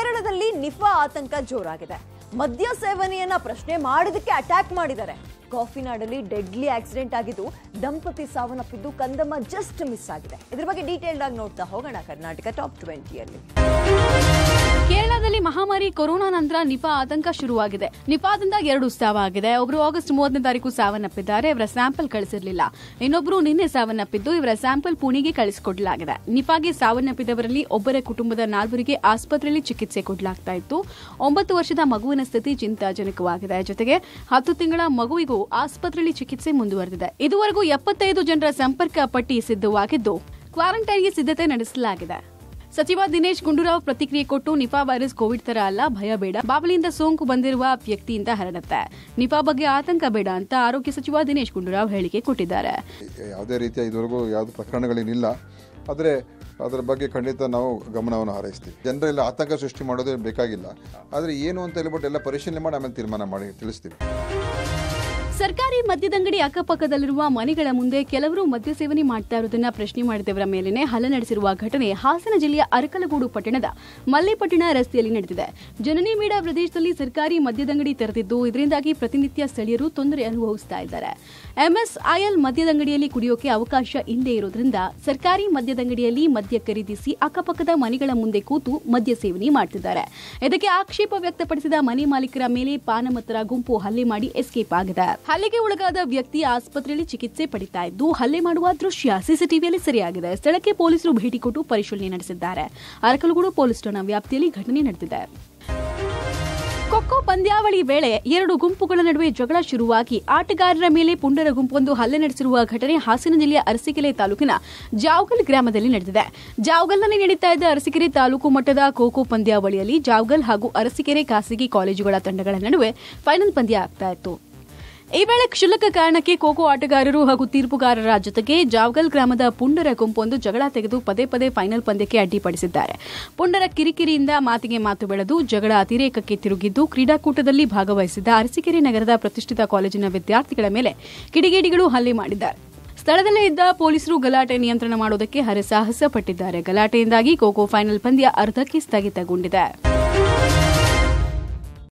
ಕೇರಳದಲ್ಲಿ ನಿಫಾ ಆತಂಕ ಜೋರಾಗಿದೆ ಮದ್ಯ ಸೇವನೆಯನ್ನ ಪ್ರಶ್ನೆ ಮಾಡಿದಕ್ಕೆ ಅಟ್ಯಾಕ್ ಮಾಡಿದ್ದಾರೆ ಕಾಫಿನಾಡಲ್ಲಿ ಡೆಡ್ಲಿ ಆಕ್ಸಿಡೆಂಟ್ ಆಗಿದ್ದು ದಂಪತಿ ಸಾವನ್ನಪ್ಪಿದ್ದು ಕಂದಮ್ಮ ಜಸ್ಟ್ ಮಿಸ್ ಆಗಿದೆ ಇದ್ರ ಬಗ್ಗೆ ಡೀಟೇಲ್ಡ್ ಆಗಿ ನೋಡ್ತಾ ಹೋಗೋಣ ಕರ್ನಾಟಕ ಟಾಪ್ ಟ್ವೆಂಟಿಯಲ್ಲಿ ಕೇರಳದಲ್ಲಿ ಮಹಾಮಾರಿ ಕೊರೋನಾ ನಂತರ ನಿಪಾ ಆತಂಕ ಶುರುವಾಗಿದೆ ನಿಪಾದಿಂದ ಎರಡು ಸಾವ ಆಗಿದೆ ಒಬ್ಬರು ಆಗಸ್ಟ್ ಮೂವತ್ತನೇ ತಾರೀಕು ಸಾವನ್ನಪ್ಪಿದ್ದಾರೆ ಇವರ ಸ್ಯಾಂಪಲ್ ಕಳಿಸಿರಲಿಲ್ಲ ಇನ್ನೊಬ್ಬರು ನಿನ್ನೆ ಸಾವನ್ನಪ್ಪಿದ್ದು ಇವರ ಸ್ಯಾಂಪಲ್ ಪುಣೆಗೆ ಕಳಿಸಿಕೊಡಲಾಗಿದೆ ನಿಪಾಗೆ ಸಾವನ್ನಪ್ಪಿದವರಲ್ಲಿ ಒಬ್ಬರ ಕುಟುಂಬದ ನಾಲ್ವರಿಗೆ ಆಸ್ಪತ್ರೆಯಲ್ಲಿ ಚಿಕಿತ್ಸೆ ಕೊಡಲಾಗ್ತಾ ಇತ್ತು ಒಂಬತ್ತು ವರ್ಷದ ಮಗುವಿನ ಸ್ಥಿತಿ ಚಿಂತಾಜನಕವಾಗಿದೆ ಜೊತೆಗೆ ಹತ್ತು ತಿಂಗಳ ಮಗುವಿಗೂ ಆಸ್ಪತ್ರೆಯಲ್ಲಿ ಚಿಕಿತ್ಸೆ ಮುಂದುವರೆದಿದೆ ಇದುವರೆಗೂ ಎಪ್ಪತ್ತೈದು ಜನರ ಸಂಪರ್ಕ ಪಟ್ಟಿ ಸಿದ್ಧವಾಗಿದ್ದು ಕ್ವಾರಂಟೈನ್ಗೆ ಸಿದ್ಧತೆ ನಡೆಸಲಾಗಿದೆ ಸಚಿವ ದಿನೇಶ್ ಗುಂಡೂರಾವ್ ಪ್ರತಿಕ್ರಿಯೆ ಕೊಟ್ಟು ನಿಪಾ ವೈರಸ್ ಕೋವಿಡ್ ತರ ಅಲ್ಲ ಭಯ ಬೇಡ ಬಾವಲಿಯಿಂದ ಸೋಂಕು ಬಂದಿರುವ ವ್ಯಕ್ತಿಯಿಂದ ಹರಡುತ್ತೆ ನಿಪಾ ಬಗ್ಗೆ ಆತಂಕ ಬೇಡ ಅಂತ ಆರೋಗ್ಯ ಸಚಿವ ದಿನೇಶ್ ಗುಂಡೂರಾವ್ ಹೇಳಿಕೆ ಕೊಟ್ಟಿದ್ದಾರೆ ಯಾವುದೇ ರೀತಿಯ ಇದುವರೆಗೂ ಯಾವುದು ಪ್ರಕರಣಗಳೇನಿಲ್ಲ ಆದರೆ ಅದರ ಬಗ್ಗೆ ಖಂಡಿತ ನಾವು ಗಮನವನ್ನು ಹಾರೈಸ್ತೀವಿ ಜನರೆಲ್ಲ ಆತಂಕ ಸೃಷ್ಟಿ ಮಾಡೋದೇ ಬೇಕಾಗಿಲ್ಲ ಆದರೆ ಏನು ಅಂತ ಹೇಳ್ಬಿಟ್ಟು ಎಲ್ಲ ಪರಿಶೀಲನೆ ಮಾಡಿ ಆಮೇಲೆ ತೀರ್ಮಾನ ಮಾಡಿ ತಿಳಿಸ್ತೀವಿ ಸರ್ಕಾರಿ ಮದ್ಯದಂಗಡಿ ಅಕ್ಕಪಕ್ಕದಲ್ಲಿರುವ ಮನೆಗಳ ಮುಂದೆ ಕೆಲವರು ಮದ್ಯ ಸೇವನೆ ಮಾಡ್ತಾ ಇರುವುದನ್ನ ಪ್ರಶ್ನೆ ಮಾಡಿದವರ ಮೇಲೇನೆ ಹಲ್ಲೆ ನಡೆಸಿರುವ ಘಟನೆ ಹಾಸನ ಜಿಲ್ಲೆಯ ಅರಕಲಗೂಡು ಪಟ್ಟಣದ ಮಲ್ಲೆಪಟ್ಟಣ ರಸ್ತೆಯಲ್ಲಿ ನಡೆದಿದೆ ಜನನಿ ಮೇಡ ಪ್ರದೇಶದಲ್ಲಿ ಸರ್ಕಾರಿ ಮದ್ಯದಂಗಡಿ ತೆರೆದಿದ್ದು ಇದರಿಂದಾಗಿ ಪ್ರತಿನಿತ್ಯ ಸ್ಥಳೀಯರು ತೊಂದರೆ ಅನುಭವಿಸ್ತಾ ಇದ್ದಾರೆ ಎಂಎಸ್ಐಎಲ್ ಮದ್ಯದಂಗಡಿಯಲ್ಲಿ ಕುಡಿಯೋಕೆ ಅವಕಾಶ ಇಲ್ಲದೆ ಇರೋದ್ರಿಂದ ಸರ್ಕಾರಿ ಮದ್ಯದಂಗಡಿಯಲ್ಲಿ ಮದ್ಯ ಖರೀದಿಸಿ ಅಕ್ಕಪಕ್ಕದ ಮನೆಗಳ ಮುಂದೆ ಕೂತು ಮದ್ಯ ಸೇವನೆ ಮಾಡ್ತಿದ್ದಾರೆ ಇದಕ್ಕೆ ಆಕ್ಷೇಪ ವ್ಯಕ್ತಪಡಿಸಿದ ಮನೆ ಮಾಲೀಕರ ಮೇಲೆ ಪಾನಮತ್ತರ ಗುಂಪು ಹಲ್ಲೆ ಮಾಡಿ ಎಸ್ಕೇಪ್ ಆಗಿದೆ ಹಲ್ಲೆಗೆ ಒಳಗಾದ ವ್ಯಕ್ತಿ ಆಸ್ಪತ್ರೆಯಲ್ಲಿ ಚಿಕಿತ್ಸೆ ಪಡಿತಾ ಇದ್ದು ಹಲ್ಲೆ ಮಾಡುವ ದೃಶ್ಯ ಸಿಸಿಟಿವಿಯಲ್ಲಿ ಸೆರೆಯಾಗಿದೆ ಸ್ಥಳಕ್ಕೆ ಪೊಲೀಸರು ಭೇಟಿ ಕೊಟ್ಟು ಪರಿಶೀಲನೆ ನಡೆಸಿದ್ದಾರೆ ಅರಕಲಗೂಡು ಪೊಲೀಸ್ ಠಾಣಾ ವ್ಯಾಪ್ತಿಯಲ್ಲಿ ಘಟನೆ ನಡೆದಿದೆ ಖೋಖೋ ಪಂದ್ಯಾವಳಿ ವೇಳೆ ಎರಡು ಗುಂಪುಗಳ ನಡುವೆ ಜಗಳ ಶುರುವಾಗಿ ಆಟಗಾರರ ಮೇಲೆ ಪುಂಡರ ಗುಂಪೊಂದು ಹಲ್ಲೆ ನಡೆಸಿರುವ ಘಟನೆ ಹಾಸನ ಜಿಲ್ಲೆಯ ಅರಸೀಕೆರೆ ತಾಲೂಕಿನ ಜಾವಗಲ್ ಗ್ರಾಮದಲ್ಲಿ ನಡೆದಿದೆ ಜಾವಗಲ್ನಲ್ಲಿ ನಡೀತಾ ಇದ್ದ ಅರಸೀಕೆರೆ ತಾಲೂಕು ಮಟ್ಟದ ಖೋಖೋ ಪಂದ್ಯಾವಳಿಯಲ್ಲಿ ಜಾವಗಲ್ ಹಾಗೂ ಅರಸೀಕೆರೆ ಖಾಸಗಿ ಕಾಲೇಜುಗಳ ತಂಡಗಳ ನಡುವೆ ಫೈನಲ್ ಪಂದ್ಯ ಆಗ್ತಾ ಇತ್ತು ಈ ವೇಳೆ ಕ್ಷುಲ್ಲಕ ಕಾರಣಕ್ಕೆ ಖೋಖೋ ಆಟಗಾರರು ಹಾಗೂ ತೀರ್ಪುಗಾರರ ಜೊತೆಗೆ ಜಾವಗಲ್ ಗ್ರಾಮದ ಪುಂಡರ ಗುಂಪೊಂದು ಜಗಳ ತೆಗೆದು ಪದೇ ಪದೇ ಫೈನಲ್ ಪಂದ್ಯಕ್ಕೆ ಅಡ್ಡಿಪಡಿಸಿದ್ದಾರೆ ಪುಂಡರ ಕಿರಿಕಿರಿಯಿಂದ ಮಾತಿಗೆ ಮಾತು ಬೆಳೆದು ಜಗಳ ಅತಿರೇಕಕ್ಕೆ ತಿರುಗಿದ್ದು ಕ್ರೀಡಾಕೂಟದಲ್ಲಿ ಭಾಗವಹಿಸಿದ್ದ ಅರಸೀಕೆರೆ ನಗರದ ಪ್ರತಿಷ್ಠಿತ ಕಾಲೇಜಿನ ವಿದ್ಯಾರ್ಥಿಗಳ ಮೇಲೆ ಕಿಡಿಗೇಡಿಗಳು ಹಲ್ಲೆ ಮಾಡಿದ್ದಾರೆ ಸ್ಥಳದಲ್ಲೇ ಇದ್ದ ಪೊಲೀಸರು ಗಲಾಟೆ ನಿಯಂತ್ರಣ ಮಾಡುವುದಕ್ಕೆ ಹರಸಾಹಸ ಪಟ್ಟಿದ್ದಾರೆ ಗಲಾಟೆಯಿಂದಾಗಿ ಖೋಖೋ ಫೈನಲ್ ಪಂದ್ಯ ಅರ್ಧಕ್ಕೆ ಸ್ಥಗಿತಗೊಂಡಿದೆ